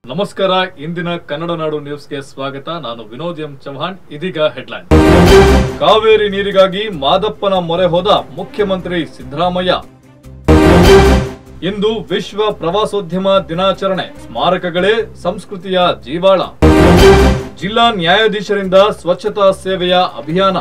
ನಮಸ್ಕಾರ ಇಂದಿನ ಕನ್ನಡ ನಾಡು ನ್ಯೂಸ್ಗೆ ಸ್ವಾಗತ ನಾನು ವಿನೋದ್ ಎಂ ಚೌಹಾಣ್ ಇದೀಗ ಹೆಡ್ಲೈನ್ ಕಾವೇರಿ ನೀರಿಗಾಗಿ ಮಾದಪ್ಪನ ಮೊರೆ ಹೋದ ಮುಖ್ಯಮಂತ್ರಿ ಸಿದ್ದರಾಮಯ್ಯ ಇಂದು ವಿಶ್ವ ಪ್ರವಾಸೋದ್ಯಮ ದಿನಾಚರಣೆ ಸ್ಮಾರಕಗಳೇ ಸಂಸ್ಕೃತಿಯ ಜೀವಾಳ ಜಿಲ್ಲಾ ನ್ಯಾಯಾಧೀಶರಿಂದ ಸ್ವಚ್ಛತಾ ಸೇವೆಯ ಅಭಿಯಾನ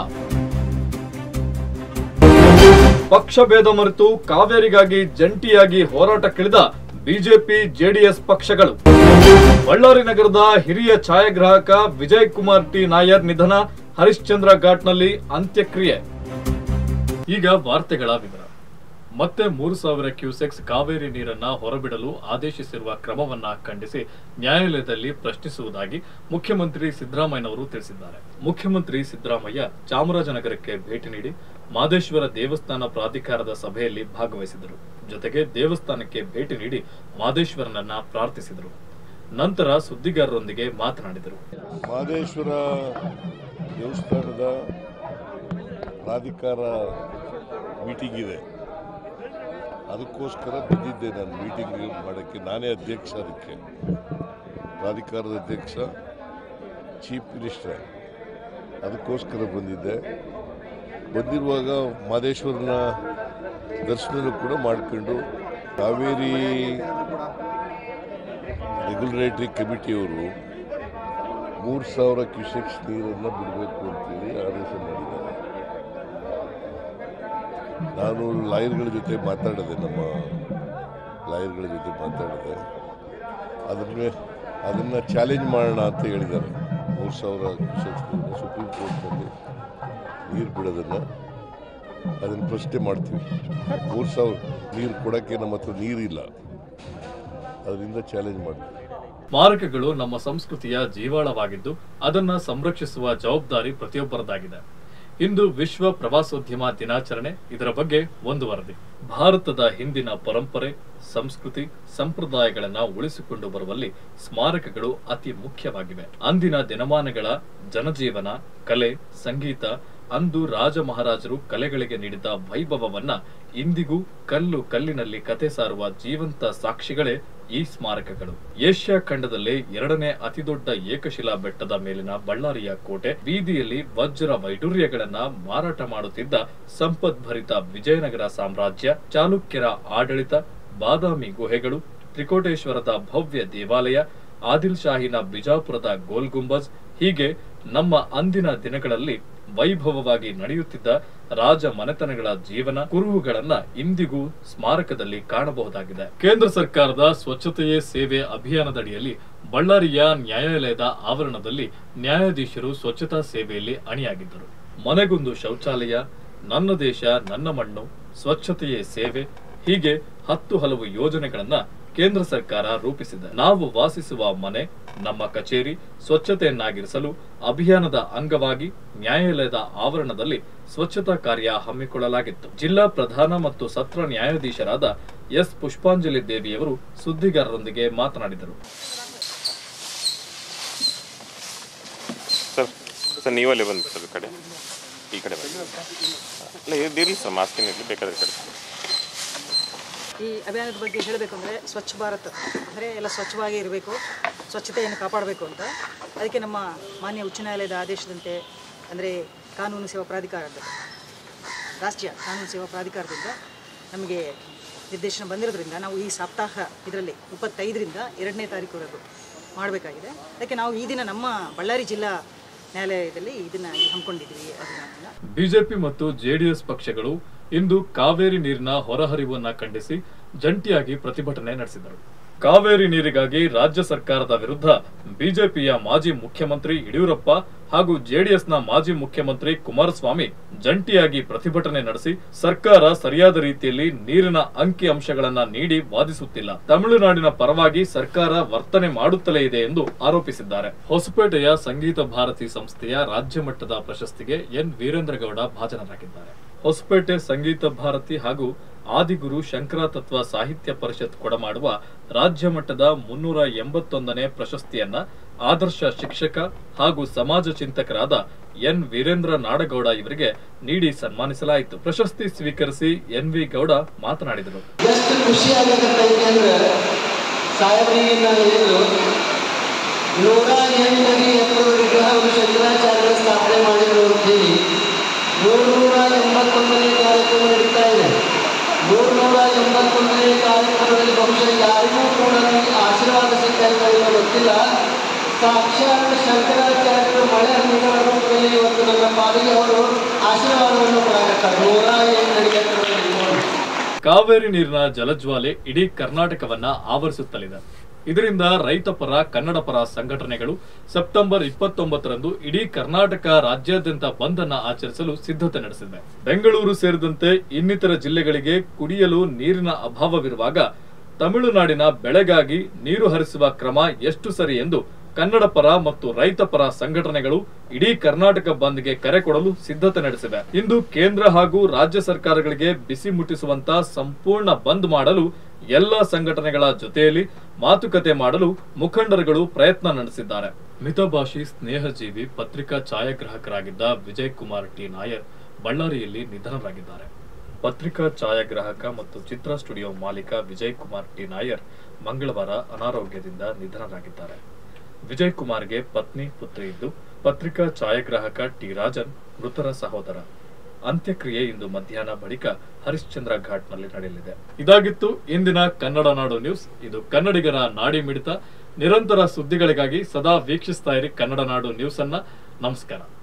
ಪಕ್ಷಭೇದ ಮರೆತು ಕಾವೇರಿಗಾಗಿ ಜಂಟಿಯಾಗಿ ಹೋರಾಟಕ್ಕಿಳಿದ ಬಿಜೆಪಿ ಜೆಡಿಎಸ್ ಪಕ್ಷಗಳು ಬಳ್ಳಾರಿ ನಗರದ ಹಿರಿಯ ಛಾಯಾಗ್ರಾಹಕ ವಿಜಯ್ ಕುಮಾರ್ ಟಿ ನಾಯರ್ ನಿಧನ ಹರಿಶ್ಚಂದ್ರ ಘಾಟ್ನಲ್ಲಿ ಅಂತ್ಯಕ್ರಿಯೆ ಈಗ ವಾರ್ತೆಗಳ ವಿವರ ಮತ್ತೆ ಮೂರು ಸಾವಿರ ಕ್ಯೂಸೆಕ್ಸ್ ಕಾವೇರಿ ನೀರನ್ನ ಹೊರಬಿಡಲು ಆದೇಶಿಸಿರುವ ಕ್ರಮವನ್ನ ಖಂಡಿಸಿ ನ್ಯಾಯಾಲಯದಲ್ಲಿ ಪ್ರಶ್ನಿಸುವುದಾಗಿ ಮುಖ್ಯಮಂತ್ರಿ ಸಿದ್ದರಾಮಯ್ಯನವರು ತಿಳಿಸಿದ್ದಾರೆ ಮುಖ್ಯಮಂತ್ರಿ ಸಿದ್ದರಾಮಯ್ಯ ಚಾಮರಾಜನಗರಕ್ಕೆ ಭೇಟಿ ನೀಡಿ ಮಾದೇಶ್ವರ ದೇವಸ್ಥಾನ ಪ್ರಾಧಿಕಾರದ ಸಭೆಯಲ್ಲಿ ಭಾಗವಹಿಸಿದರು ಜೊತೆಗೆ ದೇವಸ್ಥಾನಕ್ಕೆ ಭೇಟಿ ನೀಡಿ ಮಾದೇಶ್ವರನನ್ನ ಪ್ರಾರ್ಥಿಸಿದರು ನಂತರ ಸುದ್ದಿಗಾರರೊಂದಿಗೆ ಮಾತನಾಡಿದರು ಮಹದೇಶ್ವರ ದೇವಸ್ಥಾನದ ಪ್ರಾಧಿಕಾರ ಮೀಟಿಂಗ್ ಇದೆ ಅದಕ್ಕೋಸ್ಕರ ಬಂದಿದ್ದೆ ನಾನು ಮೀಟಿಂಗ್ ಮಾಡೋಕ್ಕೆ ನಾನೇ ಅಧ್ಯಕ್ಷ ಅದಕ್ಕೆ ಪ್ರಾಧಿಕಾರದ ಅಧ್ಯಕ್ಷ ಚೀಫ್ ಮಿನಿಸ್ಟರ್ ಅದಕ್ಕೋಸ್ಕರ ಬಂದಿದ್ದೆ ಬಂದಿರುವಾಗ ಮಹದೇಶ್ವರನ ದರ್ಶನ ಕೂಡ ಮಾಡ್ಕೊಂಡು ಕಾವೇರಿ ರೆಗ್ಯುಲೇಟರಿ ಕಮಿಟಿಯವರು ಮೂರು ಸಾವಿರ ಕ್ಯೂಸೆಕ್ಸ್ ನೀರನ್ನು ಬಿಡಬೇಕು ಅಂತೇಳಿ ಆದೇಶ ಮಾಡಿದ್ದಾರೆ ನಾನು ಲಾಯರ್ಗಳ ಜೊತೆ ಮಾತಾಡಿದೆ ನಮ್ಮ ಲಾಯರ್ಗಳ ಜೊತೆ ಮಾತಾಡಿದೆ ಅದನ್ನ ಅದನ್ನು ಚಾಲೆಂಜ್ ಮಾಡೋಣ ಅಂತ ಹೇಳಿದ್ದಾರೆ ಮೂರು ಸಾವಿರ ಕ್ಯೂಸೆಕ್ಸ್ ನೀರನ್ನು ಸುಪ್ರೀಂ ಕೋರ್ಟ್ನಲ್ಲಿ ನೀರು ಬಿಡೋದನ್ನು ಅದನ್ನು ಪ್ರಶ್ನೆ ಮಾಡ್ತೀವಿ ಮೂರು ಸಾವಿರ ನೀರು ಕೊಡೋಕ್ಕೆ ನಮ್ಮ ಹತ್ರ ನೀರಿಲ್ಲ ಅದರಿಂದ ಚಾಲೆಂಜ್ ಮಾಡ್ತೀವಿ ಸ್ಮಾರಕಗಳು ನಮ್ಮ ಸಂಸ್ಕೃತಿಯ ಜೀವಾಳವಾಗಿದ್ದು ಅದನ್ನ ಸಂರಕ್ಷಿಸುವ ಜವಾಬ್ದಾರಿ ಪ್ರತಿಯೊಬ್ಬರದಾಗಿದೆ ಇಂದು ವಿಶ್ವ ಪ್ರವಾಸೋದ್ಯಮ ದಿನಾಚರಣೆ ಇದರ ಬಗ್ಗೆ ಒಂದು ವರದಿ ಭಾರತದ ಹಿಂದಿನ ಪರಂಪರೆ ಸಂಸ್ಕೃತಿ ಸಂಪ್ರದಾಯಗಳನ್ನ ಉಳಿಸಿಕೊಂಡು ಬರುವಲ್ಲಿ ಸ್ಮಾರಕಗಳು ಅತಿ ಮುಖ್ಯವಾಗಿವೆ ಅಂದಿನ ದಿನಮಾನಗಳ ಜನಜೀವನ ಕಲೆ ಸಂಗೀತ ಅಂದು ರಾಜ ಮಹಾರಾಜರು ಕಲೆಗಳಿಗೆ ನೀಡಿದ ವೈಭವವನ್ನ ಇಂದಿಗೂ ಕಲ್ಲು ಕಲ್ಲಿನಲ್ಲಿ ಕತೆ ಸಾರುವ ಜೀವಂತ ಸಾಕ್ಷಿಗಳೇ ಈ ಸ್ಮಾರಕಗಳು ಏಷ್ಯಾ ಖಂಡದಲ್ಲೇ ಎರಡನೇ ಅತಿದೊಡ್ಡ ಏಕಶಿಲಾ ಬೆಟ್ಟದ ಮೇಲಿನ ಬಳ್ಳಾರಿಯ ಕೋಟೆ ಬೀದಿಯಲ್ಲಿ ವಜ್ರ ವೈಡೂರ್ಯಗಳನ್ನ ಮಾರಾಟ ಮಾಡುತ್ತಿದ್ದ ಸಂಪದ್ಭರಿತ ವಿಜಯನಗರ ಸಾಮ್ರಾಜ್ಯ ಚಾಲುಕ್ಯರ ಆಡಳಿತ ಬಾದಾಮಿ ಗುಹೆಗಳು ತ್ರಿಕೋಟೇಶ್ವರದ ಭವ್ಯ ದೇವಾಲಯ ಆದಿಲ್ ಶಾಹಿನ ಬಿಜಾಪುರದ ಗೋಲ್ ಗುಂಬಜ್ ಹೀಗೆ ನಮ್ಮ ಅಂದಿನ ದಿನಗಳಲ್ಲಿ ವೈಭವವಾಗಿ ನಡೆಯುತ್ತಿದ್ದ ರಾಜ ಮನೆತನಗಳ ಜೀವನ ಕುರುಹುಗಳನ್ನ ಇಂದಿಗೂ ಸ್ಮಾರಕದಲ್ಲಿ ಕಾಣಬಹುದಾಗಿದೆ ಕೇಂದ್ರ ಸರ್ಕಾರದ ಸ್ವಚ್ಛತೆಯೇ ಸೇವೆ ಅಭಿಯಾನದಡಿಯಲ್ಲಿ ಬಳ್ಳಾರಿಯ ನ್ಯಾಯಾಲಯದ ಆವರಣದಲ್ಲಿ ನ್ಯಾಯಾಧೀಶರು ಸ್ವಚ್ಛತಾ ಸೇವೆಯಲ್ಲಿ ಅಣಿಯಾಗಿದ್ದರು ಮನೆಗೊಂದು ಶೌಚಾಲಯ ನನ್ನ ದೇಶ ನನ್ನ ಮಣ್ಣು ಸ್ವಚ್ಛತೆಯೇ ಸೇವೆ ಹೀಗೆ ಹತ್ತು ಹಲವು ಯೋಜನೆಗಳನ್ನ ಕೇಂದ್ರ ಸರ್ಕಾರ ರೂಪಿಸಿದೆ ನಾವು ವಾಸಿಸುವ ಮನೆ ನಮ್ಮ ಕಚೇರಿ ಸ್ವಚ್ಛತೆಯನ್ನಾಗಿರಿಸಲು ಅಭಿಯಾನದ ಅಂಗವಾಗಿ ನ್ಯಾಯಾಲಯದ ಆವರಣದಲ್ಲಿ ಸ್ವಚ್ಛತಾ ಕಾರ್ಯ ಹಮ್ಮಿಕೊಳ್ಳಲಾಗಿತ್ತು ಜಿಲ್ಲಾ ಪ್ರಧಾನ ಮತ್ತು ಸತ್ರ ನ್ಯಾಯಾಧೀಶರಾದ ಎಸ್ ಪುಷ್ಪಾಂಜಲಿ ದೇವಿಯವರು ಸುದ್ದಿಗಾರರೊಂದಿಗೆ ಮಾತನಾಡಿದರು ಸರ್ ಸರ್ ನೀವಲ್ಲೇ ಬಂದು ಸರ್ ಈ ಕಡೆ ಈ ಕಡೆ ಬನ್ನಿ ಇಲ್ಲ ಇದಿರಲಿ ಸರ್ ಮಾಸ್ಕ್ ಏನಿರಲಿ ಬೇಕಾದ್ರೆ ಈ ಕಡೆ ಈ ಅಭಿಯಾನದ ಬಗ್ಗೆ ಹೇಳಬೇಕಂದ್ರೆ ಸ್ವಚ್ಛ ಭಾರತ್ ಅಂದರೆ ಎಲ್ಲ ಸ್ವಚ್ಛವಾಗಿ ಇರಬೇಕು ಸ್ವಚ್ಛತೆಯನ್ನು ಕಾಪಾಡಬೇಕು ಅಂತ ಅದಕ್ಕೆ ನಮ್ಮ ಮಾನ್ಯ ಉಚ್ಚ ನ್ಯಾಯಾಲಯದ ಆದೇಶದಂತೆ ಅಂದರೆ ಕಾನೂನು ಸೇವಾ ಪ್ರಾಧಿಕಾರದ ರಾಷ್ಟ್ರೀಯ ಕಾನೂನು ಸೇವಾ ಪ್ರಾಧಿಕಾರದಿಂದ ನಮಗೆ ನಿರ್ದೇಶನ ಬಂದಿರೋದ್ರಿಂದ ನಾವು ಈ ಸಪ್ತಾಹ ಇದರಲ್ಲಿ ಇಪ್ಪತ್ತೈದರಿಂದ ಎರಡನೇ ತಾರೀಕುವರೆಗೂ ಮಾಡಬೇಕಾಗಿದೆ ಅದಕ್ಕೆ ನಾವು ಈ ದಿನ ನಮ್ಮ ಬಳ್ಳಾರಿ ಜಿಲ್ಲಾ ನ್ಯಾಯಾಲಯದಲ್ಲಿ ಇದನ್ನು ಹಮ್ಮಿಕೊಂಡಿದ್ದೀವಿ ಅಭಿಯಾನವನ್ನು ಬಿಜೆಪಿ ಮತ್ತು ಜೆಡಿಎಸ್ ಪಕ್ಷಗಳು ಇಂದು ಕಾವೇರಿ ನೀರಿನ ಹೊರಹರಿವನ್ನ ಖಂಡಿಸಿ ಜಂಟಿಯಾಗಿ ಪ್ರತಿಭಟನೆ ನಡೆಸಿದರು ಕಾವೇರಿ ನೀರಿಗಾಗಿ ರಾಜ್ಯ ಸರ್ಕಾರದ ವಿರುದ್ಧ ಬಿಜೆಪಿಯ ಮಾಜಿ ಮುಖ್ಯಮಂತ್ರಿ ಯಡಿಯೂರಪ್ಪ ಹಾಗೂ ಜೆಡಿಎಸ್ನ ಮಾಜಿ ಮುಖ್ಯಮಂತ್ರಿ ಕುಮಾರಸ್ವಾಮಿ ಜಂಟಿಯಾಗಿ ಪ್ರತಿಭಟನೆ ನಡೆಸಿ ಸರ್ಕಾರ ಸರಿಯಾದ ರೀತಿಯಲ್ಲಿ ನೀರಿನ ಅಂಕಿ ಅಂಶಗಳನ್ನ ನೀಡಿ ವಾದಿಸುತ್ತಿಲ್ಲ ತಮಿಳುನಾಡಿನ ಪರವಾಗಿ ಸರ್ಕಾರ ವರ್ತನೆ ಮಾಡುತ್ತಲೇ ಇದೆ ಎಂದು ಆರೋಪಿಸಿದ್ದಾರೆ ಹೊಸಪೇಟೆಯ ಸಂಗೀತ ಭಾರತಿ ಸಂಸ್ಥೆಯ ರಾಜ್ಯ ಮಟ್ಟದ ಪ್ರಶಸ್ತಿಗೆ ಎನ್ ವೀರೇಂದ್ರಗೌಡ ಭಾಜನರಾಗಿದ್ದಾರೆ ಹೊಸಪೇಟೆ ಸಂಗೀತ ಭಾರತಿ ಹಾಗೂ ಆದಿಗುರು ಶಂಕರ ತತ್ವ ಸಾಹಿತ್ಯ ಪರಿಷತ್ ಕೊಡಮಾಡುವ ರಾಜ್ಯ ಮಟ್ಟದ ಮುನ್ನೂರ ಎಂಬತ್ತೊಂದನೇ ಪ್ರಶಸ್ತಿಯನ್ನ ಆದರ್ಶ ಶಿಕ್ಷಕ ಹಾಗೂ ಸಮಾಜ ಚಿಂತಕರಾದ ಎನ್ ವೀರೇಂದ್ರ ನಾಡಗೌಡ ಇವರಿಗೆ ನೀಡಿ ಸನ್ಮಾನಿಸಲಾಯಿತು ಪ್ರಶಸ್ತಿ ಸ್ವೀಕರಿಸಿ ಎನ್ ವಿ ಗೌಡ ಮಾತನಾಡಿದರು ಎಷ್ಟು ಖುಷಿ ಆಗತ್ತೈತೆ ಅಂದ್ರೆ ಸಾಹೇಬ್ರಿಗೆ ನಾನು ಹೇಳಿದ್ರು ನೂರ ಎಂಟಡಿ ಎತ್ತರ ವಿಗ್ರಹವನ್ನು ಶಂಕರಾಚಾರ್ಯರು ಸ್ಥಾಪನೆ ಮಾಡಿದರು ಅಂತೇಳಿ ಮೂರ್ನೂರ ಎಂಬತ್ತೊಂದನೇ ಕಾರ್ಯಕ್ರಮ ನಡೀತಾ ಇದೆ ಮೂರ್ನೂರ ಎಂಬತ್ತೊಂದನೇ ಕಾರ್ಯಕ್ರಮದಲ್ಲಿ ಬಹುಶಃ ಯಾರಿಗೂ ಕೂಡ ನನಗೆ ಆಶೀರ್ವಾದ ಸಿಗ್ತಾ ಇಲ್ಲ ಗೊತ್ತಿಲ್ಲ ಸಾಕ್ಷಾತ್ ಶಂಕರಾಚಾರ್ಯರು ಮಳೆ ಹನಿಗಳ ರೂಪದಲ್ಲಿ ಇವತ್ತು ನನ್ನ ಪಾಲಿಗೆ ಅವರು ಆಶೀರ್ವಾದವನ್ನು ಕೊಡಾಕತ್ತಾರೆ ನೂರ ಎಂಟಡಿ ಎತ್ತರದಲ್ಲಿ ನಿಂತ್ಕೊಂಡು. ಕಾವೇರಿ ನೀರಿನ ಜಲಜ್ವಾಲೆ ಇಡೀ ಕರ್ನಾಟಕವನ್ನ ಆವರಿಸುತ್ತಲಿದೆ ಇದರಿಂದ ರೈತ ಪರ ಕನ್ನಡ ಪರ ಸಂಘಟನೆಗಳು ಸೆಪ್ಟೆಂಬರ್ ಇಪ್ಪತ್ತೊಂಬತ್ತರಂದು ಇಡೀ ಕರ್ನಾಟಕ ರಾಜ್ಯಾದ್ಯಂತ ಬಂದ್ ಅನ್ನ ಆಚರಿಸಲು ಸಿದ್ಧತೆ ನಡೆಸಿದೆ ಬೆಂಗಳೂರು ಸೇರಿದಂತೆ ಇನ್ನಿತರ ಜಿಲ್ಲೆಗಳಿಗೆ ಕುಡಿಯಲು ನೀರಿನ ಅಭಾವವಿರುವಾಗ ತಮಿಳುನಾಡಿನ ಬೆಳೆಗಾಗಿ ನೀರು ಹರಿಸುವ ಕ್ರಮ ಎಷ್ಟು ಸರಿ ಎಂದು ಕನ್ನಡ ಪರ ಮತ್ತು ರೈತ ಪರ ಸಂಘಟನೆಗಳು ಇಡೀ ಕರ್ನಾಟಕ ಬಂದ್ಗೆ ಕರೆ ಕೊಡಲು ಸಿದ್ಧತೆ ನಡೆಸಿವೆ ಇಂದು ಕೇಂದ್ರ ಹಾಗೂ ರಾಜ್ಯ ಸರ್ಕಾರಗಳಿಗೆ ಬಿಸಿ ಮುಟ್ಟಿಸುವಂತ ಸಂಪೂರ್ಣ ಬಂದ್ ಮಾಡಲು ಎಲ್ಲ ಸಂಘಟನೆಗಳ ಜೊತೆಯಲ್ಲಿ ಮಾತುಕತೆ ಮಾಡಲು ಮುಖಂಡರುಗಳು ಪ್ರಯತ್ನ ನಡೆಸಿದ್ದಾರೆ ಮಿತಭಾಷಿ ಸ್ನೇಹಜೀವಿ ಪತ್ರಿಕಾ ಛಾಯಾಗ್ರಾಹಕರಾಗಿದ್ದ ವಿಜಯ್ ಕುಮಾರ್ ಟಿ ನಾಯರ್ ಬಳ್ಳಾರಿಯಲ್ಲಿ ನಿಧನರಾಗಿದ್ದಾರೆ ಪತ್ರಿಕಾ ಛಾಯಾಗ್ರಾಹಕ ಮತ್ತು ಚಿತ್ರ ಸ್ಟುಡಿಯೋ ಮಾಲೀಕ ವಿಜಯ್ ಕುಮಾರ್ ಟಿ ನಾಯರ್ ಮಂಗಳವಾರ ಅನಾರೋಗ್ಯದಿಂದ ನಿಧನರಾಗಿದ್ದಾರೆ ವಿಜಯ್ ಕುಮಾರ್ಗೆ ಪತ್ನಿ ಪುತ್ರಿ ಇದ್ದು ಪತ್ರಿಕಾ ಛಾಯಾಗ್ರಾಹಕ ಟಿ ರಾಜನ್ ಮೃತರ ಸಹೋದರ ಅಂತ್ಯಕ್ರಿಯೆ ಇಂದು ಮಧ್ಯಾಹ್ನ ಬಳಿಕ ಹರಿಶ್ಚಂದ್ರ ಘಾಟ್ನಲ್ಲಿ ನಡೆಯಲಿದೆ ಇದಾಗಿತ್ತು ಇಂದಿನ ಕನ್ನಡ ನಾಡು ನ್ಯೂಸ್ ಇದು ಕನ್ನಡಿಗರ ನಾಡಿ ಮಿಡಿತ ನಿರಂತರ ಸುದ್ದಿಗಳಿಗಾಗಿ ಸದಾ ವೀಕ್ಷಿಸ್ತಾ ಇರಿ ಕನ್ನಡ ನಾಡು ನ್ಯೂಸ್ ಅನ್ನ ನಮಸ್ಕಾರ